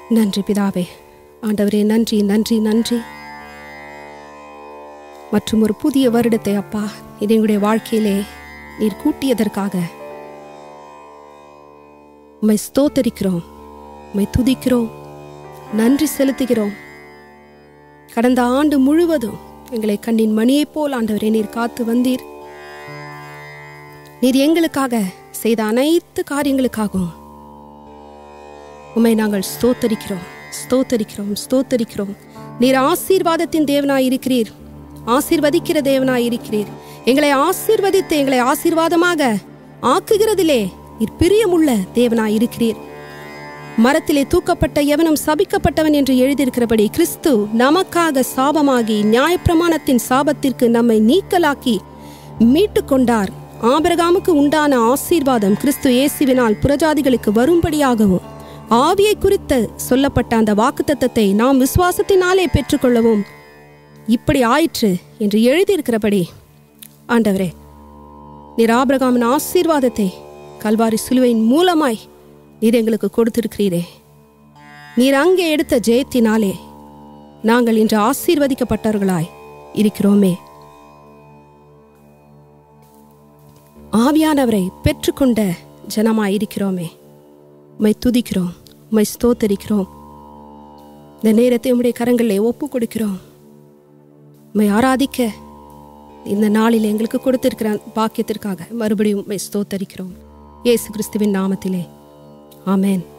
நன்றி பிதாவே ஆண்டவரே நன்றி நன்றி நன்றி மற்றும் ஒரு புதிய வருடத்தை அப்பா இது எங்களுடைய வாழ்க்கையிலே நீர் கூட்டியதற்காக உம்மை ஸ்தோத்தரிக்கிறோம் உம்மை துதிக்கிறோம் நன்றி செலுத்துகிறோம் கடந்த ஆண்டு முழுவதும் எங்களை கண்ணின் மணியைப் போல் ஆண்டவரே நீர் காத்து வந்தீர் நீர் எங்களுக்காக செய்த அனைத்து காரியங்களுக்காகவும் உம்மை நாங்கள் ஸ்தோத்தரிக்கிறோம் ஸ்தோத்தரிக்கிறோம் ஸ்தோத்தரிக்கிறோம் நீர் ஆசீர்வாதத்தின் தேவனாய் இருக்கிறீர் ஆசீர்வதிக்கிற தேவனாய் இருக்கிறீர் எங்களை ஆசீர்வதித்து எங்களை ஆசீர்வாதமாக ஆக்குகிறதிலே நீர் பிரியமுள்ள தேவனாய் இருக்கிறீர் மரத்திலே தூக்கப்பட்ட எவனும் சபிக்கப்பட்டவன் என்று எழுதியிருக்கிறபடி கிறிஸ்து நமக்காக சாபமாகி நியாயப்பிரமாணத்தின் சாபத்திற்கு நம்மை நீக்கலாக்கி மீட்டு கொண்டார் ஆபிரகாமுக்கு உண்டான ஆசீர்வாதம் கிறிஸ்து இயேசுவினால் புறஜாதிகளுக்கு வரும்படியாகவும் ஆவியை குறித்து சொல்லப்பட்ட அந்த வாக்குத்தத்தத்தை நாம் விசுவாசத்தினாலே பெற்றுக்கொள்ளவும் இப்படி ஆயிற்று என்று எழுதியிருக்கிறபடி ஆண்டவரே நீர் ஆபிரகாமின் ஆசீர்வாதத்தை கல்வாரி சிலுவையின் மூலமாய் நீர் எங்களுக்கு கொடுத்திருக்கிறீரே நீர் அங்கே எடுத்த ஜெயத்தினாலே நாங்கள் இன்று ஆசீர்வதிக்கப்பட்டவர்களாய் இருக்கிறோமே ஆவியானவரை பெற்றுக்கொண்ட ஜனமாய் இருக்கிறோமே உம்மை துதிக்கிறோம் உம்மை ஸ்தோத்தரிக்கிறோம் இந்த நேரத்தை உம்முடைய கரங்களிலே ஒப்பு கொடுக்கிறோம் உம்மை ஆராதிக்க இந்த நாளில் எங்களுக்கு கொடுத்திருக்கிற பாக்கியத்திற்காக மறுபடியும் உம்மை ஸ்தோத்தரிக்கிறோம் இயேசு கிறிஸ்துவின் நாமத்திலே ஆமென்